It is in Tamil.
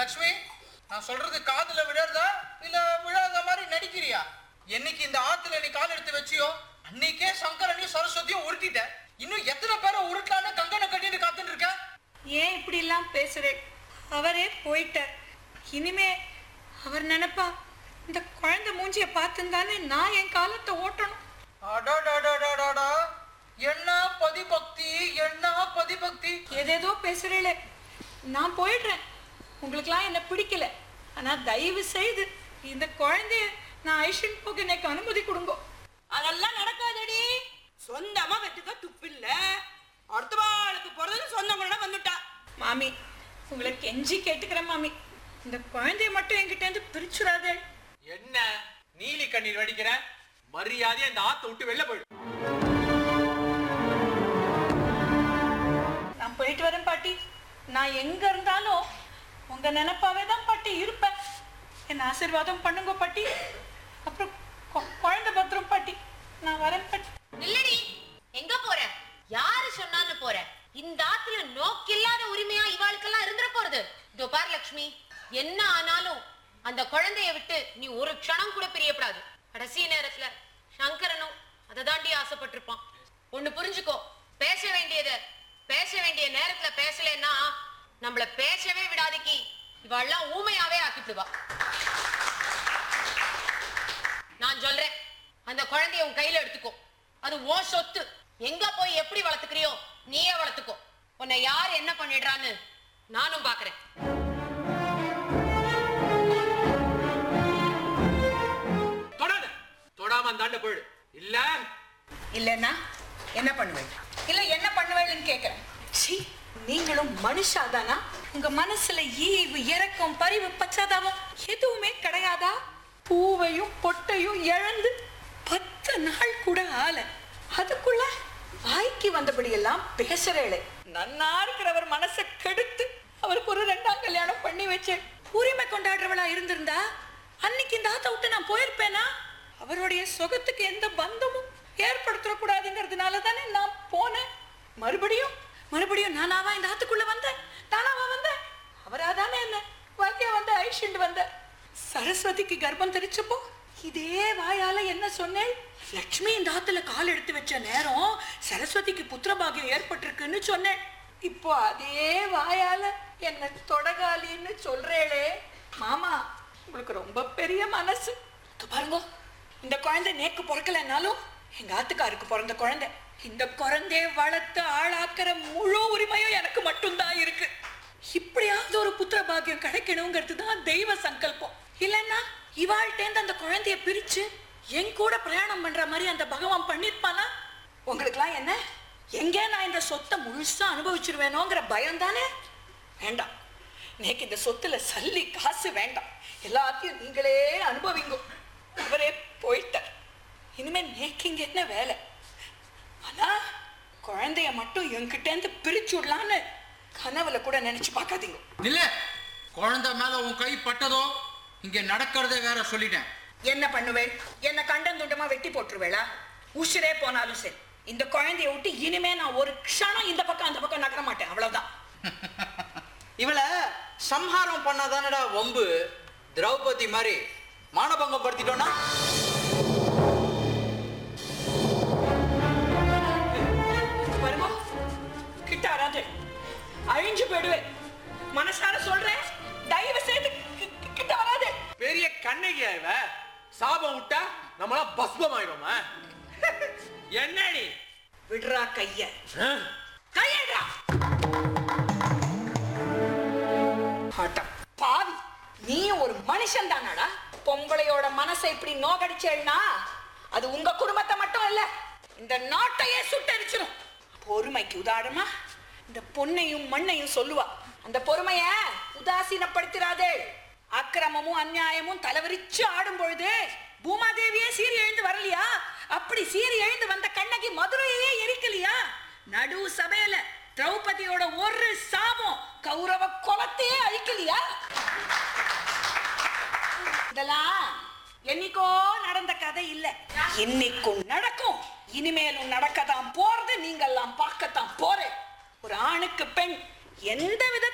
லக்ஷ்மி நான் சொல்றது காதுல விழறதா இல்ல விழாத மாதிரி நடிக்கிறியா என்னைக்கு இந்த ஆத்துல நீ கால் எடுத்து வச்சியோ அன்னைக்கே சங்கரனையும் சரஸ்வதியும் உருட்டிட்ட இன்னும் எத்தனை பேரை உருட்டலான்னு கங்கனை கட்டிட்டு காத்துட்டு இருக்க ஏன் இப்படி எல்லாம் பேசுறேன் அவரே போயிட்டார் இனிமே அவர் நினைப்பா இந்த குழந்தை மூஞ்சிய பார்த்துந்தானே நான் என் காலத்தை ஓட்டணும் அடடடடடடா என்ன பதிபக்தி என்ன பதிபக்தி ஏதேதோ பேசுறீங்களே நான் போயிடுறேன் உங்களுக்கெல்லாம் என்ன பிடிக்கல ஆனா தயவு செய்து இந்த குழந்தைய நான் ஐஷன் போக எனக்கு அனுமதி கொடுங்க அதெல்லாம் நடக்காதடி சொந்தமா வெட்டுக்க துப்பில்ல அடுத்தவாளுக்கு பிறந்தது சொந்தங்களோட வந்துட்டா மாமி உங்களை கெஞ்சி கேட்டுக்கிறேன் மாமி இந்த குழந்தைய மட்டும் என்கிட்ட இருந்து பிரிச்சுடாதே என்ன நீலி கண்ணீர் வடிக்கிற மரியாதையா இந்த ஆத்த விட்டு வெளில போயிடு நான் போயிட்டு வரேன் பாட்டி நான் எங்க இருந்தாலும் உங்க நினைப்பாவே தான் பாட்டி இருப்பேன் என்ன ஆசீர்வாதம் பண்ணுங்க பாட்டி அப்புறம் கொ- குழந்தை பத்திரம் பாட்டி நான் வரேன் பாட்டி நில்லடி எங்க போற யாரு சொன்னான்னு போற இந்த ஆத்துல நோக்கில்லாத உரிமையா இவாளுக்கெல்லாம் இருந்துட போறது இதோ பாரு லக்ஷ்மி என்ன ஆனாலும் அந்த குழந்தைய விட்டு நீ ஒரு க்ஷணம் கூட பிரியப்படாது கடைசி நேரத்துல சங்கரனும் அதை தாண்டி ஆசைப்பட்டிருப்பான் ஒண்ணு புரிஞ்சுக்கோ பேச வேண்டியத பேச வேண்டிய நேரத்துல பேசலைன்னா நம்மள பேசவே விடாதிக்கி இவாள்லாம் ஊமையாவே ஆக்கிட்டுவா நான் சொல்றேன் அந்த குழந்தைய உன் கையில எடுத்துக்கோ அது ஓ சொத்து எங்க போய் எப்படி வளர்த்துக்கிறியோ நீயே வளர்த்துக்கோ உன்னை யார் என்ன பண்ணிடுறான்னு நானும் பாக்குறேன் தொடாத தொடாம அந்தாண்ட போயிடு இல்ல இல்லைன்னா என்ன பண்ணுவேன் இல்ல என்ன பண்ணுவேன்னு கேக்குறேன் சீ நீங்களும் மனுஷாதானா உங்க மனசுல ஈவு இரக்கம் பரிவு பச்சாதாபம் எதுவுமே கிடையாதா பூவையும் பொட்டையும் இழந்து பத்து நாள் கூட ஆல அதுக்குள்ள வாய்க்கு வந்தபடியெல்லாம் பேசுறேளே நன்னா இருக்கிறவர் மனசை கெடுத்து அவருக்கு ஒரு ரெண்டாம் கல்யாணம் பண்ணி வச்சேன் உரிமை கொண்டாடுறவளா இருந்திருந்தா அன்னைக்கு இந்த ஆத்த விட்டு நான் போயிருப்பேனா அவருடைய சுகத்துக்கு எந்த பந்தமும் ஏற்படுத்தக்கூடாதுங்கிறதுனால தானே நான் போனேன் மறுபடியும் மறுபடியும் நானாவா இந்த ஆத்துக்குள்ள வந்தேன் நானாவா வந்தேன் அவராதானே என்ன வாக்கியம் வந்து ஐஷண்டு வந்த சரஸ்வதிக்கு கர்ப்பம் தெரிச்சப்போ இதே வாயால என்ன சொன்னேன் லக்ஷ்மி இந்த ஆத்துல கால் எடுத்து வச்ச நேரம் சரஸ்வதிக்கு புத்திரபாகியம் ஏற்பட்டிருக்குன்னு சொன்னேன் இப்போ அதே வாயால என்ன தொடகாலின்னு சொல்றேளே மாமா உங்களுக்கு ரொம்ப பெரிய மனசு இதோ பாருங்க இந்த குழந்தை நேக்கு பிறக்கலைன்னாலும் எங்க ஆத்துக்காருக்கு பிறந்த குழந்தை இந்த குழந்தைய வளர்த்து ஆளாக்குற முழு உரிமையும் எனக்கு மட்டும்தான் இருக்கு இப்படியாவது ஒரு புத்திர பாக்கியம் கிடைக்கணுங்கிறது தான் தெய்வ சங்கல்பம் இல்லைன்னா இவாள்கிட்டேந்து அந்த குழந்தைய பிரிச்சு என் கூட பிரயாணம் பண்ற மாதிரி அந்த பகவான் பண்ணிருப்பானா உங்களுக்குலாம் என்ன எங்கே நான் இந்த சொத்தை முழுசா அனுபவிச்சிருவேனோங்கிற பயம் தானே வேண்டாம் நேக்கு இந்த சொத்துல சல்லி காசு வேண்டாம் எல்லாத்தையும் நீங்களே அனுபவிங்க அவரே போயிட்டார் இனிமே நேக்கு இங்க என்ன வேலை ஆனா குழந்தைய மட்டும் என்கிட்ட இருந்து பிரிச்சு விடலான்னு கனவுல கூட நினைச்சு பார்க்காதீங்க இல்ல குழந்தை மேல உன் கை பட்டதோ இங்க நடக்கிறதே வேற சொல்லிட்டேன் என்ன பண்ணுவேன் என்ன கண்டம் துண்டமா வெட்டி போட்டுருவேளா உசுரே போனாலும் சரி இந்த குழந்தைய விட்டு இனிமே நான் ஒரு க்ஷணம் இந்த பக்கம் அந்த பக்கம் நகர மாட்டேன் அவ்வளவுதான் இவளை சம்ஹாரம் பண்ணாதானடா வம்பு திரௌபதி மாதிரி மானபங்கம் படுத்திட்டோன்னா வருமா கிட்ட வராது அழிஞ்சு போயிடுவேன் மனசார சொல்றேன் தயவு செய்து கி- கி- கிட்ட வராது பெரிய கண்ணகியா இவ சாபம் விட்டா நம்மளாம் பஸ்பம் ஆயிடுமா என்னடி விடுறா கைய ஆ? கையடா ஆட்டம் பாவி நீ ஒரு மனுஷன் தானடா பொம்பளையோட மனசை இப்படி நோகடிச்சேன்னா அது உங்க குடும்பத்தை மட்டும் இல்ல இந்த நாட்டையே சுட்டரிச்சிடும் பொறுமைக்கு உதாரணமா இந்த பொன்னையும் மண்ணையும் சொல்லுவா அந்த பொறுமைய உதாசீனப்படுத்திராதே அக்கிரமமும் அநியாயமும் தலைவிரிச்சு ஆடும் பொழுது பூமாதேவியே சீறி எழுந்து வரலையா அப்படி சீறி எழுந்து வந்த கண்ணகி மதுரையே எரிக்கலையா நடு சபையில திரௌபதியோட ஒரு சாபம் கௌரவ குலத்தையே அழிக்கலையா இதெல்லாம் என்னைக்கோ நடந்த கதை இல்ல இன்னைக்கும் நடக்கும் இனிமேலும் நடக்கத்தான் போறது நீங்கெல்லாம் பார்க்கத்தான் போறேன் ஒரு ஆணுக்கு பெண் எந்த வித